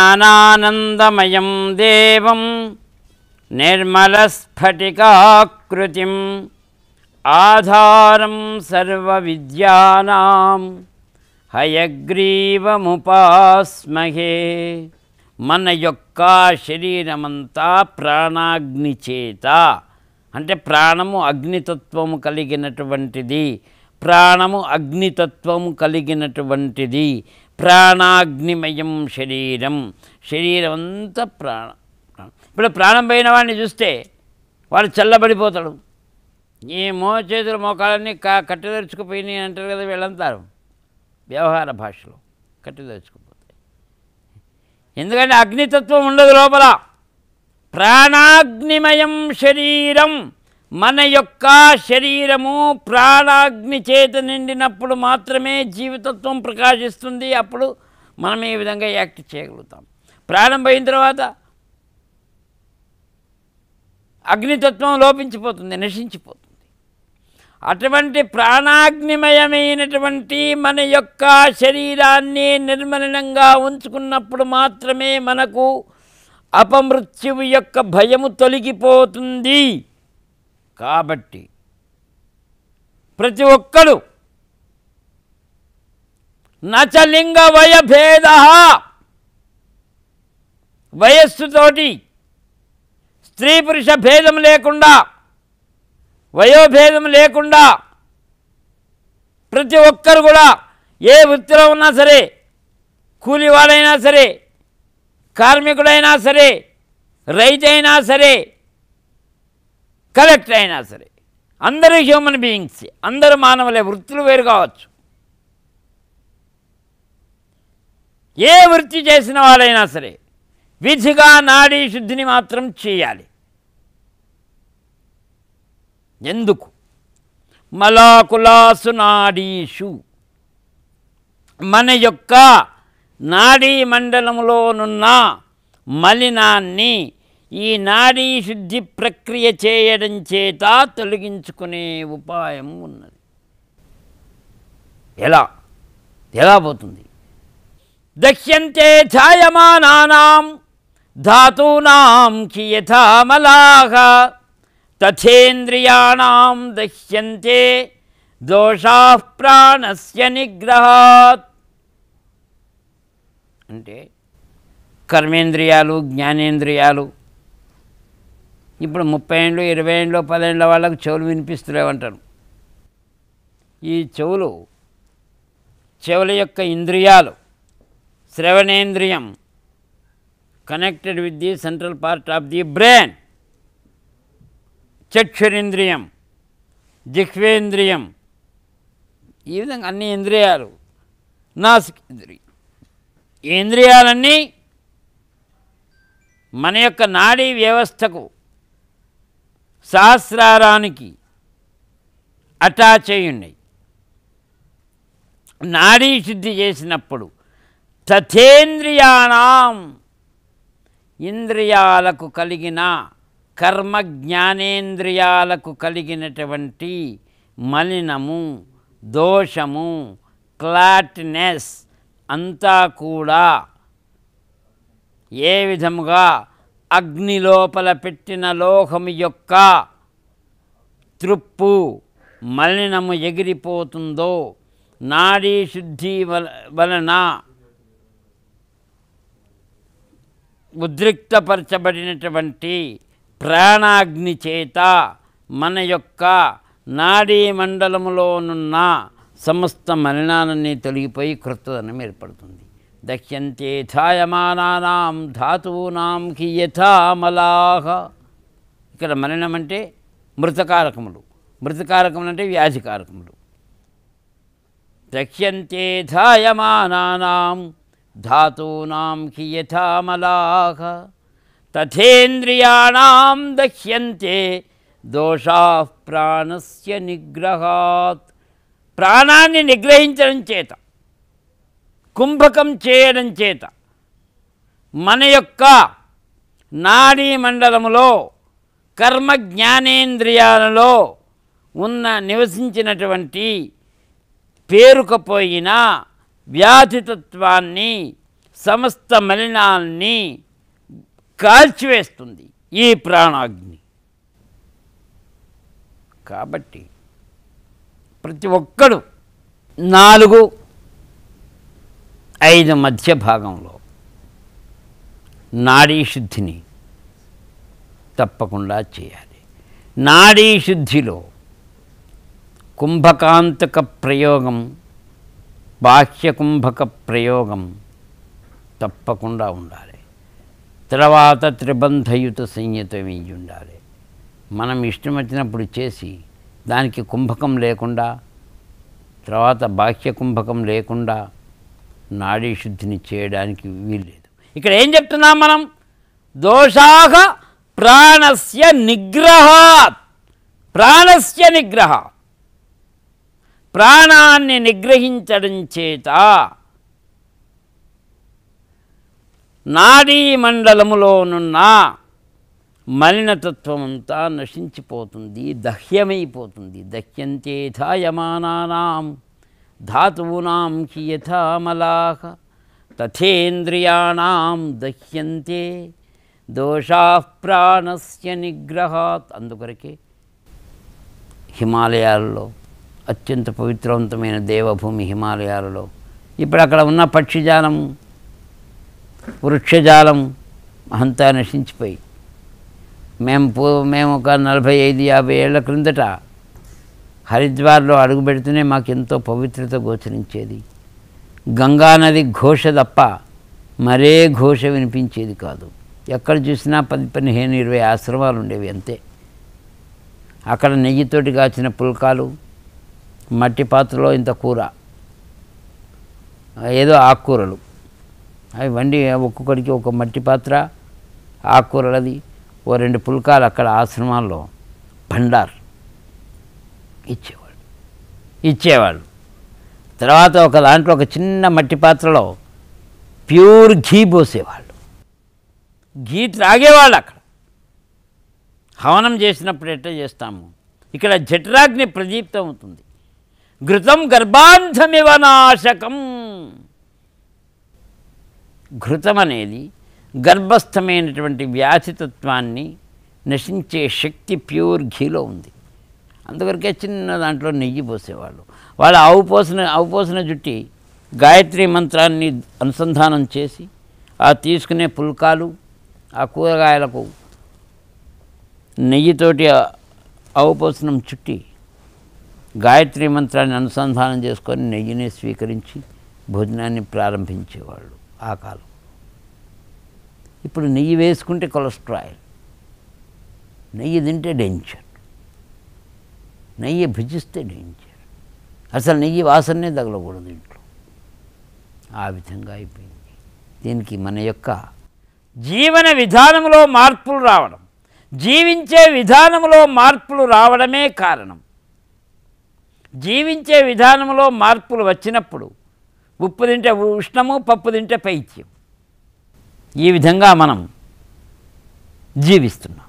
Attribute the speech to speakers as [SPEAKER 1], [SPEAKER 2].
[SPEAKER 1] జ్ఞానానందమయం దేవం నిర్మలస్ఫటికాకృతిం ఆధారం సర్వవిద్యానాం హయగ్రీవముపాస్మహే మన యొక్క శరీరమంతా ప్రాణాగ్ని చేత అంటే ప్రాణము అగ్నితత్వము కలిగినటువంటిది ప్రాణము అగ్నితత్వము కలిగినటువంటిది ప్రాణాగ్నిమయం శరీరం శరీరం అంతా ప్రాణ ప్రాణం. ఇప్పుడు ప్రాణం పోయిన వాడిని చూస్తే వాడు చల్లబడిపోతాడు ఈ మో చేతులు మోకాలన్నీ క కట్టెదరుచుకుపోయినాయి అంటారు కదా వీళ్ళంతారు వ్యవహార భాషలో కట్టెదరుచుకుపోతాయి ఎందుకంటే అగ్నితత్వం ఉండదు లోపల ప్రాణాగ్నిమయం శరీరం మన యొక్క శరీరము ప్రాణాగ్ని చేత నిండినప్పుడు మాత్రమే జీవితత్వం ప్రకాశిస్తుంది అప్పుడు మనం ఈ విధంగా యాక్ట్ చేయగలుగుతాం ప్రాణం పోయిన తర్వాత అగ్నితత్వం లోపించిపోతుంది నశించిపోతుంది అటువంటి ప్రాణాగ్నిమయమైనటువంటి మన యొక్క శరీరాన్ని నిర్మలంగా ఉంచుకున్నప్పుడు మాత్రమే మనకు అపమృత్యువు యొక్క భయము తొలగిపోతుంది కాబట్టి ప్రతి ఒక్కడు నచలింగ వయభేద వయస్సుతోటి స్త్రీ పురుష భేదం లేకుండా వయోభేదం లేకుండా ప్రతి ఒక్కరు కూడా ఏ వృత్తిలో ఉన్నా సరే కూలివాడైనా సరే కార్మికుడైనా సరే రైతైనా సరే కలెక్టర్ అయినా సరే అందరూ హ్యూమన్ బీయింగ్స్ అందరూ మానవులే వృత్తులు వేరు కావచ్చు ఏ వృత్తి చేసిన వాళ్ళైనా సరే విధిగా నాడీ శుద్ధిని మాత్రం చేయాలి ఎందుకు మలాకులాసు నాడీషు మన యొక్క నాడీ మండలములోనున్న మలినాన్ని ఈ నాడీ శుద్ధి ప్రక్రియ చేయడం చేత తొలగించుకునే ఉపాయం ఉన్నది ఎలా ఎలా పోతుంది దక్ష్యంతే ఛాయమానానాం ధాతూనాం కియథామలాహ తథేంద్రియాణం దహ్యంతే దోషా ప్రాణస్య నిగ్రహాత్ అంటే కర్మేంద్రియాలు జ్ఞానేంద్రియాలు ఇప్పుడు ముప్పై ఏళ్ళు ఇరవై ఏళ్ళు పదేళ్ళ వాళ్ళకు చెవులు వినిపిస్తులేవంటారు ఈ చెవులు చెవుల యొక్క ఇంద్రియాలు శ్రవణేంద్రియం connected with the central part of the brain చక్షురింద్రియం జిహ్వేంద్రియం ఈ విధంగా అన్ని ఇంద్రియాలు నాసికేంద్రియం ఈ ఇంద్రియాలన్నీ మన యొక్క నాడీ వ్యవస్థకు సహస్రారానికి అటాచ్ అయి ఉన్నాయి నాడీ శుద్ధి చేసినప్పుడు తథేంద్రియాణం ఇంద్రియాలకు కలిగిన కర్మ జ్ఞానేంద్రియాలకు కలిగినటువంటి మలినము దోషము క్లాట్నెస్ అంతా కూడా ఏ విధముగా అగ్ని లోపల పెట్టిన లోహము యొక్క త్రుప్పు మలినము ఎగిరిపోతుందో నాడీ శుద్ధి వల వలన ఉద్రిక్తపరచబడినటువంటి ప్రాణాగ్ని చేత మన యొక్క నాడీ మండలములోనున్న సమస్త మలినాలన్నీ తొలగిపోయి కృతదనం ఏర్పడుతుంది దక్ష్యంతే ఛాయమానానాం ధాతువునాం కియథామలాహ ఇక్కడ మలినం అంటే మృతకారకములు మృతకారకములు అంటే వ్యాధికారకములు దక్ష్యంతే ధాయమానానాం ధాతూనాం కియథామలాహ తథేంద్రియాణం దక్ష్యంతే దోషా ప్రాణస్య నిగ్రహాత్ ప్రాణాన్ని నిగ్రహించడం చేత కుంభకం చేయడం చేత మన యొక్క నాడీ మండలములో కర్మ జ్ఞానేంద్రియాలలో ఉన్న నివసించినటువంటి పేరుకపోయిన వ్యాధితత్వాన్ని సమస్త మలినాల్ని కాల్చివేస్తుంది ఈ ప్రాణాగ్ని కాబట్టి ప్రతి ఒక్కడు నాలుగు ఐదు మధ్య భాగంలో నాడీ శుద్ధిని తప్పకుండా చేయాలి నాడీ శుద్ధిలో కుంభకాంతక ప్రయోగం బాహ్య కుంభక ప్రయోగం తప్పకుండా ఉండాలి తర్వాత త్రిబంధయుత సంయుతం ఇయ్యి ఉండాలి మనం ఇష్టం వచ్చినప్పుడు చేసి దానికి కుంభకం లేకుండా తర్వాత బాహ్య కుంభకం లేకుండా నాడీ శుద్ధిని చేయడానికి వీల్లేదు ఇక్కడ ఏం చెప్తున్నాం మనం దోషాహ ప్రాణస్య నిగ్రహాత్ ప్రాణస్య నిగ్రహ ప్రాణాన్ని నిగ్రహించడం చేత నాడీ మండలములోనున్న మలినతత్వమంతా నశించిపోతుంది దహ్యమైపోతుంది దహ్యంతేథాయమానానాం ధాతూనాం హి యథామలాహ తథేంద్రియాణం దహ్యంతే దోషా ప్రాణస్య నిగ్రహాత్ అందుకొరకే హిమాలయాలలో అత్యంత పవిత్రవంతమైన దేవభూమి హిమాలయాలలో ఇప్పుడు అక్కడ ఉన్న పక్షిజాలం వృక్షజాలం అంతా నశించిపోయి మేము పూ మేము ఒక నలభై ఐదు యాభై ఏళ్ల క్రిందట హరిద్వార్లో అడుగు పెడితేనే మాకు ఎంతో పవిత్రత గోచరించేది గంగానది ఘోష తప్ప మరే ఘోష వినిపించేది కాదు ఎక్కడ చూసినా పది పదిహేను ఇరవై ఆశ్రమాలు ఉండేవి అంతే అక్కడ నెయ్యితోటి కాచిన పుల్కాలు మట్టి పాత్రలో ఇంత కూర ఏదో ఆకుకూరలు అవి వండి ఒక్కొక్కడికి ఒక మట్టి పాత్ర ఆకుకూరలది ఓ రెండు పుల్కాలు అక్కడ ఆశ్రమాల్లో భండార్ ఇచ్చేవాళ్ళు ఇచ్చేవాళ్ళు తర్వాత ఒక దాంట్లో ఒక చిన్న మట్టి పాత్రలో ప్యూర్ ఘీ పోసేవాళ్ళు ఘీ త్రాగేవాళ్ళు అక్కడ హవనం చేసినప్పుడు ఎట్లా చేస్తాము ఇక్కడ జఠరాగ్ని ప్రదీప్తం అవుతుంది ఘృతం గర్భాంధమివ నాశకం ఘృతం అనేది గర్భస్థమైనటువంటి వ్యాధితత్వాన్ని నశించే శక్తి ప్యూర్ ఘీలో ఉంది అందువరకే చిన్న దాంట్లో నెయ్యి పోసేవాళ్ళు వాళ్ళు ఆవు పోసిన ఆవు పోసిన జుట్టి గాయత్రి మంత్రాన్ని అనుసంధానం చేసి ఆ తీసుకునే పుల్కాలు ఆ కూరగాయలకు నెయ్యితోటి అవపోసనం చుట్టి గాయత్రి మంత్రాన్ని అనుసంధానం చేసుకొని నెయ్యిని స్వీకరించి భోజనాన్ని ప్రారంభించేవాళ్ళు ఆ కాలం ఇప్పుడు నెయ్యి వేసుకుంటే కొలెస్ట్రాల్ నెయ్యి తింటే డేంజర్ నెయ్యి భుజిస్తే డేంజర్ అసలు నెయ్యి వాసనే తగలకూడదు ఇంట్లో ఆ విధంగా అయిపోయింది దీనికి మన యొక్క జీవన విధానంలో మార్పులు రావడం జీవించే విధానంలో మార్పులు రావడమే కారణం జీవించే విధానంలో మార్పులు వచ్చినప్పుడు ఉప్పు తింటే ఉష్ణము పప్పు తింటే పైత్యం ఈ విధంగా మనం జీవిస్తున్నాం